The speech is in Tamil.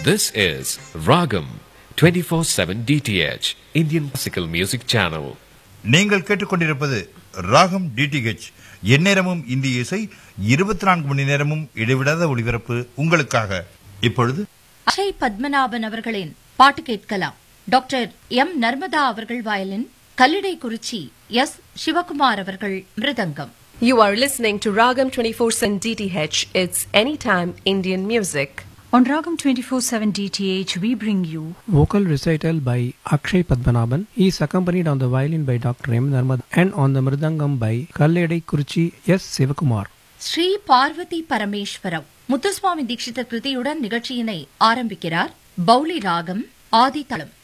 This is Ragam 24/7 DTH Indian classical music channel. நீங்கள் கேட்டுக்கொண்டிருப்பது ராகம் டிடிஹெச் எந்நேரமும் இந்திய இசை இருபத்தி நான்கு மணி நேரமும் இடைவிடாத ஒளிபரப்பு உங்களுக்காக இப்பொழுது அஜய் பத்மநாபன் அவர்களின் பாட்டு கேட்கலாம் டாக்டர் எம் நர்மதா அவர்கள் violin Kallidaikurichi S Sivakumar அவர்கள் mridangam You are listening to Ragam 24/7 DTH. It's anytime Indian music. On Ragam 24/7 DTH, we bring you Vocal recital by Akshay Padmanabhan. He is accompanied on the violin by Dr. M. Narmad and on the mridangam by Kalledai Kurchi S. Sivakumar. Sri Parvati பரமேஸ்வரம் Muthuswami தீட்சித கிருதியுடன் நிகழ்ச்சியினை ஆரம்பிக்கிறார் பௌலி ராகம் ஆதி தளம்